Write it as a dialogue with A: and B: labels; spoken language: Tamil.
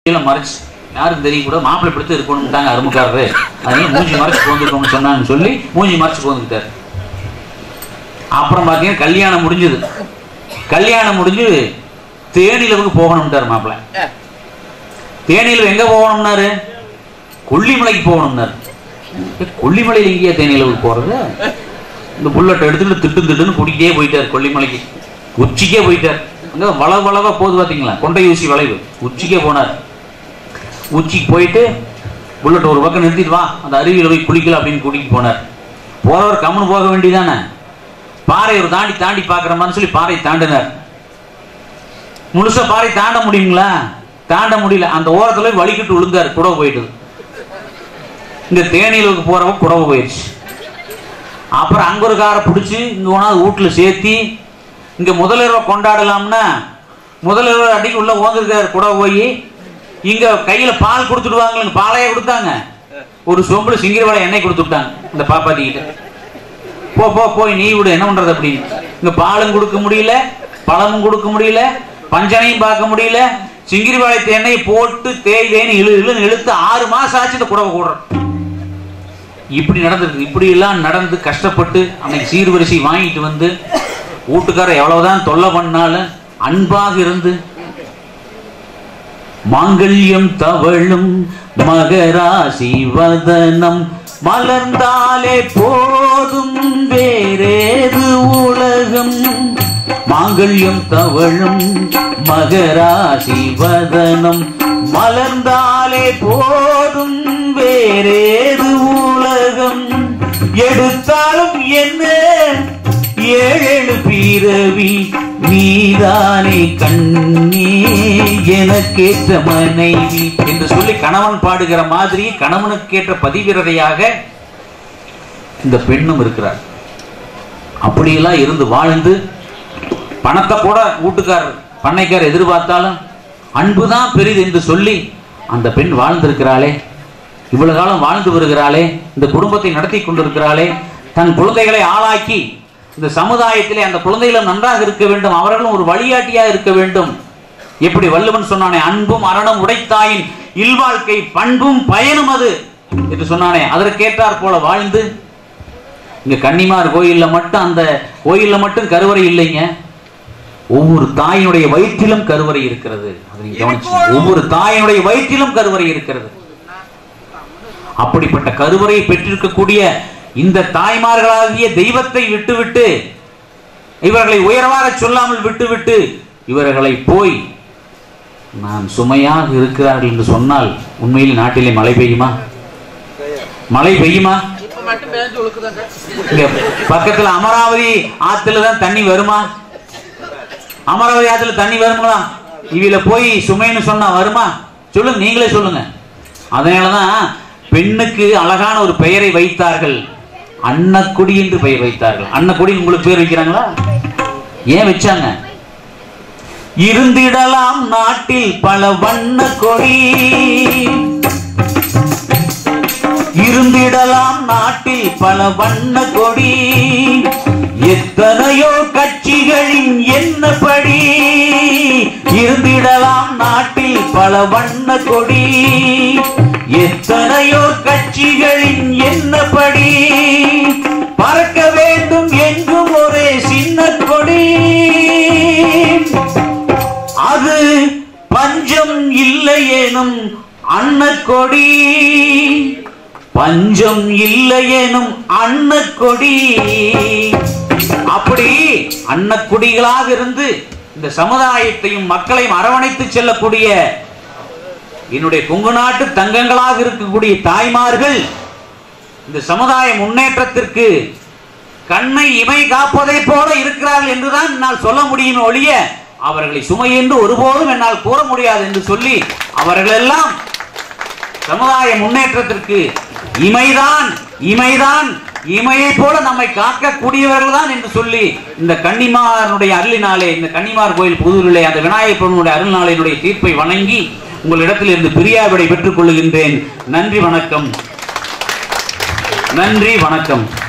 A: கீழே மறைச்சு யாருக்கும் தெரியக்கூடாது மாப்பிள்ளை பிடித்து இருக்கணும்ட்டாங்க அருமுக்காரரு அதனால மூஞ்சி மறைச்சு போந்துருக்கோம்னு சொன்னாங்கன்னு சொல்லி மூஞ்சி மறைச்சு போந்துக்கிட்டாரு அப்புறம் பார்த்தீங்கன்னா கல்யாணம் முடிஞ்சது கல்யாணம் முடிஞ்சு தேனிலவுக்கு போகணும்ட்டார் மாப்பிள்ளை தேனியில் எங்க போகணும்னாரு கொல்லிமலைக்கு போகணும்னாரு ஏ, கொல்லிமலையில் எங்கேயா தேனிலவுக்கு போறது இந்த புல்லட்டை எடுத்துட்டு திட்டு திட்டுன்னு குடிக்கிட்டே போயிட்டார் கொல்லிமலைக்கு உச்சிக்கே போயிட்டார் அங்க வள வளவா போகுது பாத்தீங்களா கொண்டை ஊசி வளைவு உச்சிக்கே போனார் உச்சிக்கு போயிட்டு புல்லட் ஒரு பக்கம் நிறுத்திட்டு வா அந்த அருவியில் போய் குளிக்கலாம் அப்படின்னு கூட்டிட்டு போனார் போறவர் கம்முன்னு போக வேண்டியதானே பாறை ஒரு தாண்டி தாண்டி பார்க்குறமான்னு சொல்லி பாறை தாண்டினார் முழுசா பாறை தாண்ட முடியுங்களா தாண்ட முடியல அந்த ஓரத்துல போய் வலிக்கிட்டு விழுந்தாரு குடவை போயிட்டு இந்த தேனியிலுக்கு போறவங்க குடவை போயிடுச்சு அப்புறம் அங்க ஒரு காரை பிடிச்சி இங்க கொண்டாந்து வீட்டுல சேர்த்தி இங்க முதலிரவை கொண்டாடலாம்னா முதலிரவு அடிக்கு உள்ள ஓந்திருக்காரு குடவை போய் இங்க கையில பால் கொடுத்துடுவாங்க பாலையே கொடுத்தாங்க ஒரு சொம்புல சிங்கிரவாடை எண்ணெய் கொடுத்து விட்டாங்க இந்த பாப்பாத்தி கிட்ட போ போ போய் நீ விடு என்ன பண்றது அப்படின்னு இங்க பாலும் கொடுக்க முடியல பழமும் கொடுக்க முடியல பஞ்சனையும் பார்க்க முடியல சிங்கிரி வாழைத்து எண்ணெய் போட்டு தேய் தேய்னு இழு இழுன்னு இழுத்து ஆறு மாசம் ஆச்சு இந்த குடவை கூடுறோம் இப்படி நடந்திருக்கு இப்படி எல்லாம் நடந்து கஷ்டப்பட்டு அன்னைக்கு சீர்வரிசை வாங்கிட்டு வந்து வீட்டுக்காரர் எவ்வளவுதான் தொல்லை பண்ணாலும் அன்பாக இருந்து மாங்கல்யம் தவழும் மகராசி வதனம் மலர்ந்தாலே போதும் வேறேது உலகம் மாங்கல்யம் தவழும் மகராசி வதனம் மலர்ந்தாலே போதும் வேறேது உலகம் எடுத்தாலும் என்ன ஏழு பிறவி நீதானே கண்ணே எனக்கேற்ற மனைவி என்று சொல்லி கணவன் பாடுகிற மாதிரி கணவனுக்கேற்ற பதிவிரதையாக இந்த பெண்ணும் இருக்கிறார் அப்படியெல்லாம் இருந்து வாழ்ந்து பணத்தை கூட வீட்டுக்காரர் பண்ணைக்காரர் எதிர்பார்த்தாலும் அன்புதான் பெரிது என்று சொல்லி அந்த பெண் வாழ்ந்திருக்கிறாளே இவ்வளவு காலம் வாழ்ந்து வருகிறாளே இந்த குடும்பத்தை நடத்தி கொண்டிருக்கிறாளே தன் குழந்தைகளை ஆளாக்கி இந்த சமுதாயத்திலே அந்த குழந்தைகளும் நன்றாக இருக்க வேண்டும் அவர்களும் ஒரு வழிகாட்டியா இருக்க வேண்டும் எப்படி வள்ளுவன் சொன்னானே அன்பும் அறனும் உடைத்தாயின் இல்வாழ்க்கை பண்பும் பயனும் அது என்று சொன்னானே அதற்கேற்றாற் போல வாழ்ந்து இங்க கன்னிமார் கோயில்ல மட்டும் அந்த கோயில்ல மட்டும் கருவறை இல்லைங்க ஒவ்வொரு தாயினுடைய வயிற்றிலும் கருவறை இருக்கிறது அதை நீங்க கவனிச்சு ஒவ்வொரு தாயினுடைய வயிற்றிலும் கருவறை இருக்கிறது அப்படிப்பட்ட கருவறையை பெற்றிருக்கக்கூடிய இந்த தாய்மார்களாகிய தெய்வத்தை விட்டுவிட்டு இவர்களை உயர்வாக சொல்லாமல் விட்டுவிட்டு இவர்களை போய் நான் சுமையாக இருக்கிறார்கள் என்று சொன்னால் உண்மையில் நாட்டிலே மழை பெய்யுமா மழை பெய்யுமா
B: இப்ப மட்டும் பேஞ்சு ஒழுக்குதாங்க
A: இங்க பக்கத்துல அமராவதி ஆத்துல தான் தண்ணி வருமா அமராவதி ஆத்துல தண்ணி வருங்களா இவில போய் சுமைன்னு சொன்னா வருமா சொல்லுங்க நீங்களே சொல்லுங்க அதனாலதான் பெண்ணுக்கு அழகான ஒரு பெயரை வைத்தார்கள் அன்னக்குடி என்று பெயர் வைத்தார்கள் அன்னக்குடி உங்களுக்கு பேர் வைக்கிறாங்களா ஏன் வச்சாங்க இருந்திடலாம் நாட்டில் பல வண்ண கொடி இருந்திடலாம் நாட்டில் பல வண்ண கொடி எத்தனையோ கட்சிகளின் என்னப்படி இருந்திடலாம் நாட்டில் பல வண்ண கொடி எத்தனையோ கட்சிகளின் என்னப்படி பறக்க வேண்டும் எங்கும் ஒரே சின்ன கொடி அது பஞ்சம் இல்லையேனும் அன்னக்கொடி பஞ்சம் இல்லையேனும் அன்னக்கொடி அப்படி அன்னக்கொடிகளாக இருந்து இந்த சமுதாயத்தையும் மக்களையும் அரவணைத்து செல்லக்கூடிய என்னுடைய கொங்கு நாட்டு தங்கங்களாக இருக்கக்கூடிய தாய்மார்கள் இந்த சமுதாய முன்னேற்றத்திற்கு கண்ணை இமை காப்பதை போல இருக்கிறார்கள் என்றுதான் என்னால் சொல்ல முடியும் ஒழிய அவர்களை சுமை என்று ஒருபோதும் என்னால் கூற முடியாது என்று சொல்லி அவர்களெல்லாம் சமுதாய முன்னேற்றத்திற்கு இமைதான் இமைதான் இமையை போல நம்மை காக்கக்கூடியவர்கள் தான் என்று சொல்லி இந்த கன்னிமாரனுடைய அருளினாலே இந்த கன்னிமார் கோயில் புதூரிலே அந்த விநாயகப் பெருமனுடைய அருள்நாளினுடைய தீர்ப்பை வணங்கி உங்களிடத்தில் இருந்து பிரியாவிடை பெற்றுக் கொள்ளுகின்றேன் நன்றி வணக்கம் நன்றி வணக்கம்